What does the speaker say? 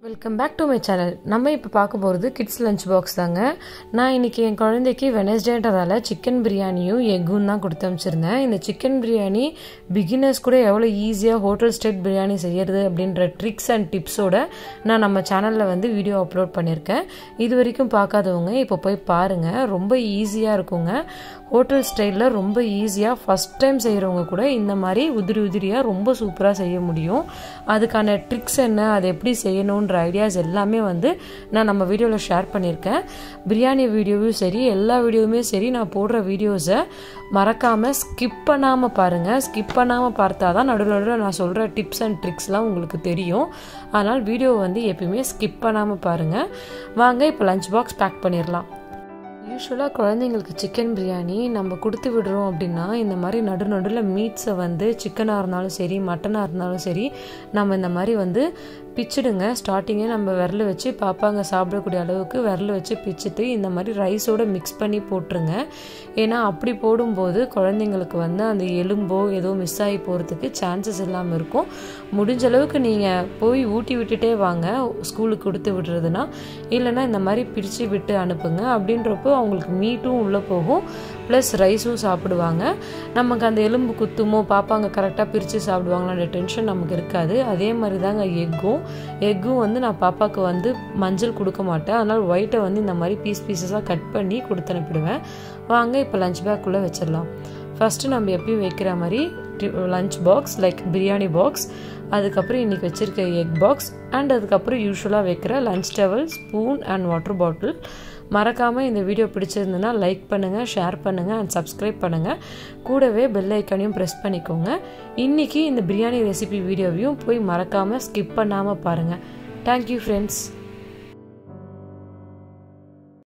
welcome back to my channel நம்ம இப்போ பார்க்க போகிறது கிட்ஸ் லஞ்ச் பாக்ஸ் தாங்க நான் இன்றைக்கி என் குழந்தைக்கு வெனஸ்டேன்றதால சிக்கன் பிரியாணியும் எக்கும் தான் கொடுத்து அனுப்பிச்சிருந்தேன் இந்த சிக்கன் பிரியாணி பிகினர்ஸ் கூட எவ்வளோ ஈஸியாக ஹோட்டல் ஸ்டைல் பிரியாணி செய்யறது அப்படின்ற ட்ரிக்ஸ் அண்ட் டிப்ஸோட நான் நம்ம சேனலில் வந்து வீடியோ அப்லோட் பண்ணியிருக்கேன் இது வரைக்கும் பார்க்காதவங்க இப்போ போய் பாருங்கள் ரொம்ப ஈஸியாக இருக்குங்க ஹோட்டல் ஸ்டைலில் ரொம்ப ஈஸியாக ஃபஸ்ட் டைம் செய்கிறவங்க கூட இந்த மாதிரி உதிரி உதிரியாக ரொம்ப சூப்பராக செய்ய முடியும் அதுக்கான ட்ரிக்ஸ் என்ன அதை எப்படி செய்யணுன்ற ஐடியாஸ் எல்லாமே வந்து நான் நம்ம வீடியோவில் ஷேர் பண்ணியிருக்கேன் பிரியாணி வீடியோவும் சரி எல்லா வீடியோவுமே சரி நான் போடுற வீடியோஸை மறக்காமல் ஸ்கிப் பண்ணாமல் பாருங்கள் ஸ்கிப் பண்ணாமல் பார்த்தா தான் நடுவில் நடுவில் நான் சொல்கிற டிப்ஸ் அண்ட் ட்ரிக்ஸ்லாம் உங்களுக்கு தெரியும் அதனால் வீடியோ வந்து எப்பயுமே ஸ்கிப் பண்ணாமல் பாருங்கள் வாங்க இப்போ லஞ்ச் பாக்ஸ் பேக் பண்ணிடலாம் யூஸ்வலாக குழந்தைங்களுக்கு சிக்கன் பிரியாணி நம்ம கொடுத்து விடுறோம் அப்படின்னா இந்த மாதிரி நடு நடுவில் மீட்ஸை வந்து சிக்கனாக இருந்தாலும் சரி மட்டனாக இருந்தாலும் சரி நம்ம இந்த மாதிரி வந்து பிச்சிடுங்க ஸ்டார்டிங்கே நம்ம விரல் வச்சு பாப்பாங்க சாப்பிடக்கூடிய அளவுக்கு விரல் வச்சு பிச்சுட்டு இந்த மாதிரி ரைஸோடு மிக்ஸ் பண்ணி போட்டுருங்க ஏன்னா அப்படி போடும்போது குழந்தைங்களுக்கு வந்து அந்த எலும்போ ஏதோ மிஸ் ஆகி போகிறதுக்கு சான்சஸ் இல்லாமல் இருக்கும் முடிஞ்ச அளவுக்கு நீங்கள் போய் ஊட்டி விட்டுட்டே வாங்க ஸ்கூலுக்கு கொடுத்து விடுறதுனா இல்லைன்னா இந்த மாதிரி பிரித்து விட்டு அனுப்புங்க அப்படின்றப்போ அவங்களுக்கு மீட்டும் உள்ளே போகும் ப்ளஸ் ரைஸும் சாப்பிடுவாங்க நமக்கு அந்த எலும்பு குத்துமோ பாப்பாங்க கரெக்டாக பிரித்து சாப்பிடுவாங்களான்ற டென்ஷன் நமக்கு இருக்காது அதே மாதிரி தாங்க எக்கும் எக்கும் வந்து நான் பாப்பாவுக்கு வந்து மஞ்சள் கொடுக்க மாட்டேன் அதனால் ஒயிட்டை வந்து இந்த மாதிரி பீஸ் பீசஸாக கட் பண்ணி கொடுத்து அனுப்பிடுவேன் வாங்க இப்போ லஞ்ச் பேக்குள்ளே வச்சிடலாம் ஃபஸ்ட்டு நம்ம எப்பயும் வைக்கிற மாதிரி lunch box like biryani box அதுக்கப்புறம் இன்றைக்கி வச்சுருக்க எக் பாக்ஸ் அண்ட் அதுக்கப்புறம் யூஸ்வலாக வைக்கிற lunch towel spoon and water bottle மறக்காமல் இந்த வீடியோ பிடிச்சிருந்துன்னா லைக் பண்ணுங்கள் ஷேர் பண்ணுங்கள் அண்ட் சப்ஸ்கிரைப் பண்ணுங்கள் கூடவே பெல் ஐக்கானையும் ப்ரெஸ் பண்ணிக்கோங்க இன்றைக்கி இந்த பிரியாணி ரெசிபி வீடியோவையும் போய் மறக்காமல் ஸ்கிப் பண்ணாமல் பாருங்கள் தேங்க்யூ ஃப்ரெண்ட்ஸ்